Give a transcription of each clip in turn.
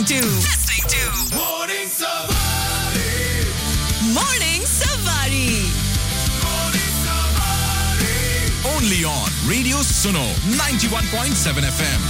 listening to listening to Morning Savari, Morning Savari. Morning Savari. only on Radio Suno 91.7 FM.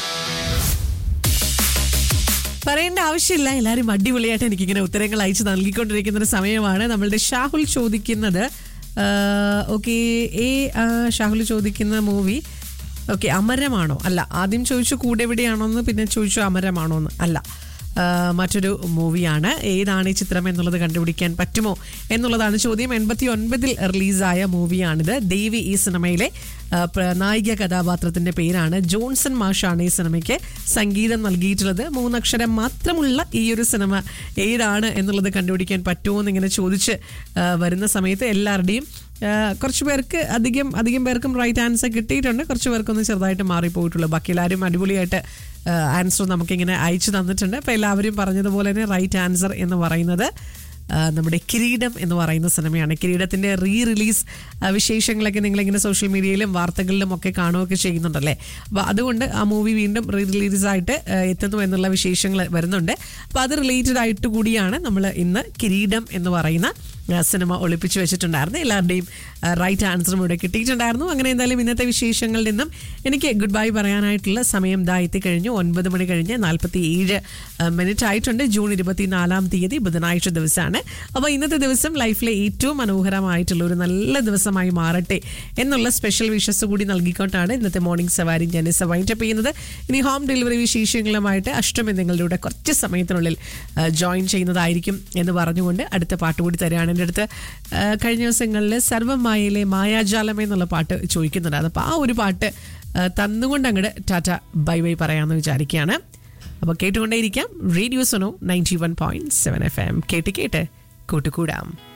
പറയേണ്ട ആവശ്യമില്ല എല്ലാവരും അടിപൊളിയായിട്ട് എനിക്കിങ്ങനെ ഉത്തരങ്ങൾ അയച്ചു നൽകിക്കൊണ്ടിരിക്കുന്ന ഒരു സമയമാണ് നമ്മളുടെ ഷാഹുൽ ചോദിക്കുന്നത് ഓക്കെ ഏ ആ, ഷാഹുൽ ചോദിക്കുന്ന മൂവി ഓക്കെ അമരമാണോ അല്ല ആദ്യം ചോദിച്ചു കൂടെ എവിടെയാണോന്ന് പിന്നെ ചോദിച്ചു അമരമാണോ എന്ന് അല്ല ആ, മറ്റൊരു മൂവിയാണ് ഏതാണ് ഈ ചിത്രം എന്നുള്ളത് കണ്ടുപിടിക്കാൻ പറ്റുമോ എന്നുള്ളതാണ് ചോദ്യം എൺപത്തി ഒൻപതിൽ റിലീസായ മൂവിയാണിത് ദേവി ഈ സിനിമയിലെ ആ, പ്ര- നായിക കഥാപാത്രത്തിന്റെ പേരാണ് ജോൺസൺ മാഷാണ് ഈ സിനിമയ്ക്ക് സംഗീതം നൽകിയിട്ടുള്ളത് മൂന്നക്ഷരം മാത്രമുള്ള ഈ ഒരു സിനിമ ഏതാണ് എന്നുള്ളത് കണ്ടുപിടിക്കാൻ പറ്റുമോ എന്നിങ്ങനെ ചോദിച്ച് ആ, വരുന്ന സമയത്ത് എല്ലാവരുടെയും ആ, കുറച്ച് പേർക്ക് അധികം അധികം പേർക്കും റൈറ്റ് ആൻസർ കിട്ടിയിട്ടുണ്ട് കുറച്ച് പേർക്കൊന്ന് ചെറുതായിട്ട് മാറിപ്പോയിട്ടുള്ളൂ ബാക്കി എല്ലാവരും അടിപൊളിയായിട്ട് ആൻസർ നമുക്കിങ്ങനെ അയച്ചു തന്നിട്ടുണ്ട് അപ്പോൾ എല്ലാവരും പറഞ്ഞതുപോലെ തന്നെ റൈറ്റ് ആൻസർ എന്ന് പറയുന്നത് ആ, നമ്മുടെ കിരീടം എന്ന് പറയുന്ന സിനിമയാണ് കിരീടത്തിന്റെ റീ റിലീസ് ആ, വിശേഷങ്ങളൊക്കെ നിങ്ങളിങ്ങനെ സോഷ്യൽ മീഡിയയിലും വാർത്തകളിലും ഒക്കെ കാണുകയൊക്കെ ചെയ്യുന്നുണ്ടല്ലേ അപ്പോൾ അതുകൊണ്ട് ആ മൂവി വീണ്ടും റീ റിലീസായിട്ട് എത്തുന്നു എന്നുള്ള വിശേഷങ്ങൾ വരുന്നുണ്ട് അപ്പോൾ അത് റിലേറ്റഡ് ആയിട്ട് കൂടിയാണ് നമ്മൾ ഇന്ന് കിരീടം എന്ന് പറയുന്ന ആ, സിനിമ ഒളിപ്പിച്ചു വെച്ചിട്ടുണ്ടായിരുന്നു എല്ലാവരുടെയും റൈറ്റ് ആൻസറും ഇവിടെ കിട്ടിയിട്ടുണ്ടായിരുന്നു അങ്ങനെ എന്തായാലും ഇന്നത്തെ വിശേഷങ്ങളിൽ നിന്നും എനിക്ക് ഗുഡ് ബൈ പറയാനായിട്ടുള്ള സമയം ദാ എത്തിക്കഴിഞ്ഞു ഒൻപത് മണി കഴിഞ്ഞ് നാൽപ്പത്തി ഏഴ് മിനിറ്റ് ആയിട്ടുണ്ട് ജൂൺ ഇരുപത്തിനാലാം തീയതി ബുധനാഴ്ച ദിവസമാണ് അപ്പോൾ ഇന്നത്തെ ദിവസം ലൈഫിലെ ഏറ്റവും മനോഹരമായിട്ടുള്ള ഒരു നല്ല ദിവസമായി മാറട്ടെ എന്നുള്ള സ്പെഷ്യൽ വിഷസ് കൂടി നൽകിക്കൊണ്ടാണ് ഇന്നത്തെ മോർണിംഗ് സവാരി ഞാൻ വൈൻഡപ്പ് ചെയ്യുന്നത് ഇനി ഹോം ഡെലിവറി വിശേഷങ്ങളുമായിട്ട് അഷ്ടമി നിങ്ങളുടെ കൂടെ കുറച്ച് സമയത്തിനുള്ളിൽ ജോയിൻ ചെയ്യുന്നതായിരിക്കും എന്ന് പറഞ്ഞുകൊണ്ട് അടുത്ത പാട്ട് കൂടി തരികയാണ് എൻ്റെ അടുത്ത് ആ, കഴിഞ്ഞ ദിവസങ്ങളിൽ സർവമായയിലെ മായാജാലം എന്നുള്ള പാട്ട് ചോദിക്കുന്നുണ്ടായിരുന്നു അപ്പോൾ ആ ഒരു പാട്ട് ആ, തന്നുകൊണ്ട് അങ്ങോട്ട് ടാറ്റ ബൈ ബൈ പറയാമെന്ന് വിചാരിക്കുകയാണ് അപ്പോൾ കേട്ടുകൊണ്ടേയിരിക്കാം radio Sono ninety one point seven F M കേട്ട് കേട്ട് കൂട്ടുകൂടാം